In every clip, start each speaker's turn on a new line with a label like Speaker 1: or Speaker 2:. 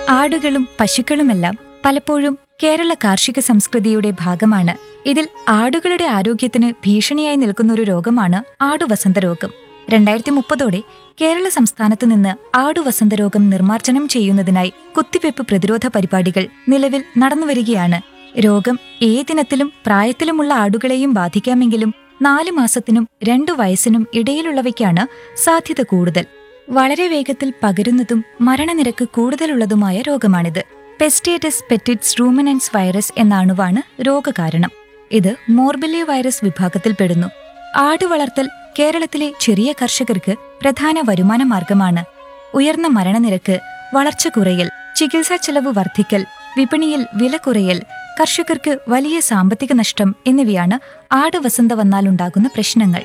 Speaker 1: ആടുകളും പശുക്കളുമെല്ലാം പലപ്പോഴും കേരള കാർഷിക സംസ്കൃതിയുടെ ഭാഗമാണ് ഇതിൽ ആടുകളുടെ ആരോഗ്യത്തിന് ഭീഷണിയായി നിൽക്കുന്ന ഒരു രോഗമാണ് ആടുവസന്ത രോഗം രണ്ടായിരത്തി മുപ്പതോടെ കേരള സംസ്ഥാനത്ത് നിന്ന് ആടുവസന്ത രോഗം നിർമ്മാർജ്ജനം ചെയ്യുന്നതിനായി കുത്തിവയ്പ് പ്രതിരോധ പരിപാടികൾ നിലവിൽ നടന്നുവരികയാണ് രോഗം ഏതിനത്തിലും പ്രായത്തിലുമുള്ള ആടുകളെയും ബാധിക്കാമെങ്കിലും നാല് മാസത്തിനും രണ്ടു വയസ്സിനും ഇടയിലുള്ളവയ്ക്കാണ് സാധ്യത കൂടുതൽ വളരെ വേഗത്തിൽ പകരുന്നതും മരണനിരക്ക് കൂടുതലുള്ളതുമായ രോഗമാണിത് പെസ്റ്റേറ്റസ് പെറ്റിറ്റ്സ് റൂമിനൻസ് വൈറസ് എന്ന അണുവാണ് രോഗകാരണം ഇത് മോർബിലി വൈറസ് വിഭാഗത്തിൽപ്പെടുന്നു ആട് വളർത്തൽ കേരളത്തിലെ ചെറിയ കർഷകർക്ക് പ്രധാന വരുമാന മാർഗമാണ് ഉയർന്ന മരണനിരക്ക് വളർച്ച കുറയൽ ചികിത്സാ ചെലവ് വർദ്ധിക്കൽ വിപണിയിൽ വില കുറയൽ കർഷകർക്ക് വലിയ സാമ്പത്തിക നഷ്ടം എന്നിവയാണ് ആട് വസന്ത വന്നാലുണ്ടാകുന്ന പ്രശ്നങ്ങൾ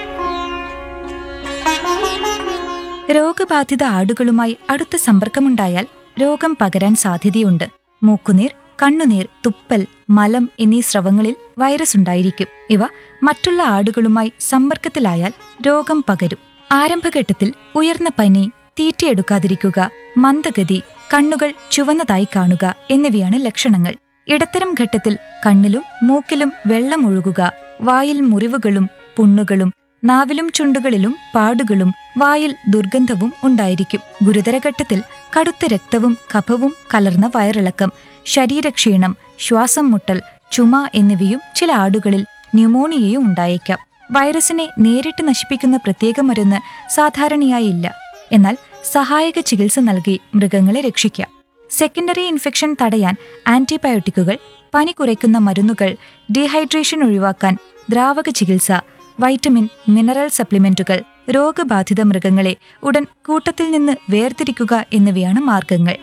Speaker 1: രോഗബാധിത ആടുകളുമായി അടുത്ത സമ്പർക്കമുണ്ടായാൽ രോഗം പകരാൻ സാധ്യതയുണ്ട് മൂക്കുനീർ കണ്ണുനീർ തുപ്പൽ മലം എന്നീ സ്രവങ്ങളിൽ വൈറസ് ഉണ്ടായിരിക്കും ഇവ മറ്റുള്ള ആടുകളുമായി സമ്പർക്കത്തിലായാൽ രോഗം പകരും ആരംഭഘട്ടത്തിൽ ഉയർന്ന പനി തീറ്റയെടുക്കാതിരിക്കുക മന്ദഗതി കണ്ണുകൾ ചുവന്നതായി കാണുക എന്നിവയാണ് ലക്ഷണങ്ങൾ ഇടത്തരം ഘട്ടത്തിൽ കണ്ണിലും മൂക്കിലും വെള്ളം ഒഴുകുക വായിൽ മുറിവുകളും പുണ്ണുകളും നാവിലും ചുണ്ടുകളിലും പാടുകളും വായിൽ ദുർഗന്ധവും ഉണ്ടായിരിക്കും ഗുരുതരഘട്ടത്തിൽ കടുത്ത രക്തവും കഫവും കലർന്ന വയറിളക്കം ശരീരക്ഷീണം ശ്വാസം മുട്ടൽ ചുമ എന്നിവയും ചില ആടുകളിൽ ന്യൂമോണിയയും ഉണ്ടായേക്കാം വൈറസിനെ നേരിട്ട് നശിപ്പിക്കുന്ന പ്രത്യേക മരുന്ന് സാധാരണയായി ഇല്ല എന്നാൽ സഹായക ചികിത്സ നൽകി മൃഗങ്ങളെ രക്ഷിക്കാം സെക്കൻഡറി ഇൻഫെക്ഷൻ തടയാൻ ആന്റിബയോട്ടിക്കുകൾ പനി കുറയ്ക്കുന്ന മരുന്നുകൾ ഡീഹൈഡ്രേഷൻ ഒഴിവാക്കാൻ ദ്രാവക ചികിത്സ വൈറ്റമിൻ മിനറൽ സപ്ലിമെന്റുകൾ രോഗബാധിത മൃഗങ്ങളെ ഉടൻ കൂട്ടത്തിൽ നിന്ന് വേർതിരിക്കുക എന്നിവയാണ് മാർഗങ്ങൾ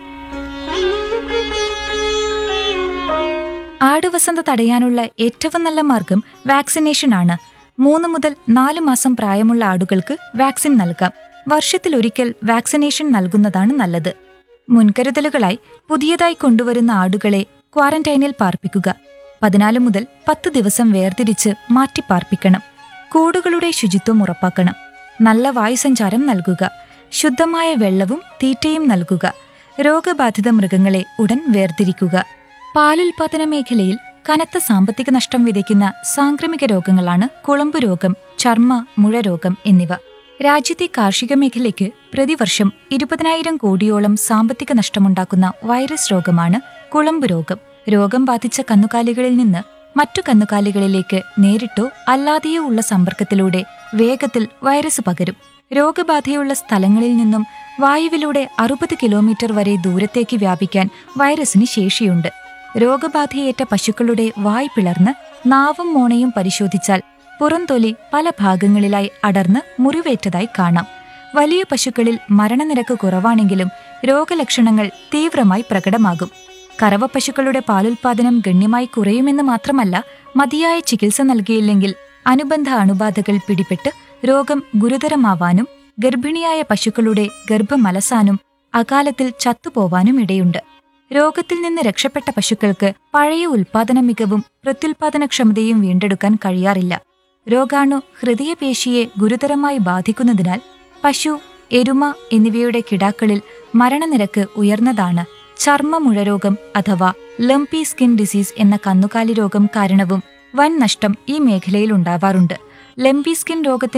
Speaker 1: ആടുവസന്ത തടയാനുള്ള ഏറ്റവും നല്ല മാർഗം വാക്സിനേഷൻ ആണ് മൂന്ന് മുതൽ നാല് മാസം പ്രായമുള്ള ആടുകൾക്ക് വാക്സിൻ നൽകാം വർഷത്തിലൊരിക്കൽ വാക്സിനേഷൻ നൽകുന്നതാണ് നല്ലത് മുൻകരുതലുകളായി പുതിയതായി കൊണ്ടുവരുന്ന ആടുകളെ ക്വാറന്റൈനിൽ പാർപ്പിക്കുക പതിനാല് മുതൽ പത്ത് ദിവസം വേർതിരിച്ച് മാറ്റി പാർപ്പിക്കണം കൂടുകളുടെ ശുചിത്വം ഉറപ്പാക്കണം നല്ല വായുസഞ്ചാരം നൽകുക ശുദ്ധമായ വെള്ളവും തീറ്റയും നൽകുക രോഗബാധിത മൃഗങ്ങളെ ഉടൻ വേർതിരിക്കുക പാലുൽപാദന മേഖലയിൽ കനത്ത സാമ്പത്തിക നഷ്ടം വിതയ്ക്കുന്ന സാംക്രമിക രോഗങ്ങളാണ് കുളമ്പ് രോഗം ചർമ്മ മുഴ രോഗം എന്നിവ രാജ്യത്തെ കാർഷിക മേഖലയ്ക്ക് പ്രതിവർഷം ഇരുപതിനായിരം കോടിയോളം സാമ്പത്തിക നഷ്ടമുണ്ടാക്കുന്ന വൈറസ് രോഗമാണ് കുളമ്പ് രോഗം രോഗം ബാധിച്ച കന്നുകാലികളിൽ നിന്ന് മറ്റു കന്നുകാലികളിലേക്ക് നേരിട്ടോ അല്ലാതെയോ ഉള്ള സമ്പർക്കത്തിലൂടെ വേഗത്തിൽ വൈറസ് പകരും രോഗബാധയുള്ള സ്ഥലങ്ങളിൽ നിന്നും വായുവിലൂടെ അറുപത് കിലോമീറ്റർ വരെ ദൂരത്തേക്ക് വ്യാപിക്കാൻ വൈറസിന് ശേഷിയുണ്ട് രോഗബാധയേറ്റ പശുക്കളുടെ വായ് പിളർന്ന് നാവും മോണയും പരിശോധിച്ചാൽ പുറംതൊലി പല ഭാഗങ്ങളിലായി അടർന്ന് മുറിവേറ്റതായി കാണാം വലിയ പശുക്കളിൽ മരണനിരക്ക് കുറവാണെങ്കിലും രോഗലക്ഷണങ്ങൾ തീവ്രമായി പ്രകടമാകും കറവ പശുക്കളുടെ പാലുൽപാദനം ഗണ്യമായി കുറയുമെന്ന് മാത്രമല്ല മതിയായ ചികിത്സ നൽകിയില്ലെങ്കിൽ അനുബന്ധ അണുബാധകൾ പിടിപെട്ട് രോഗം ഗുരുതരമാവാനും ഗർഭിണിയായ പശുക്കളുടെ ഗർഭമലസാനും അകാലത്തിൽ ചത്തുപോവാനും ഇടയുണ്ട് രോഗത്തിൽ നിന്ന് രക്ഷപ്പെട്ട പശുക്കൾക്ക് പഴയ ഉൽപാദന മികവും പ്രത്യുൽപാദനക്ഷമതയും വീണ്ടെടുക്കാൻ കഴിയാറില്ല രോഗാണു ഹൃദയപേശിയെ ഗുരുതരമായി ബാധിക്കുന്നതിനാൽ പശു എരുമ എന്നിവയുടെ കിടാക്കളിൽ മരണനിരക്ക് ഉയർന്നതാണ് ചർമ്മമുഴരോഗം അഥവാ ലംപി സ്കിൻ ഡിസീസ് എന്ന കന്നുകാലി രോഗം കാരണവും വൻ നഷ്ടം ഈ മേഖലയിൽ ഉണ്ടാവാറുണ്ട് ലംപി സ്കിൻ രോഗത്തിന്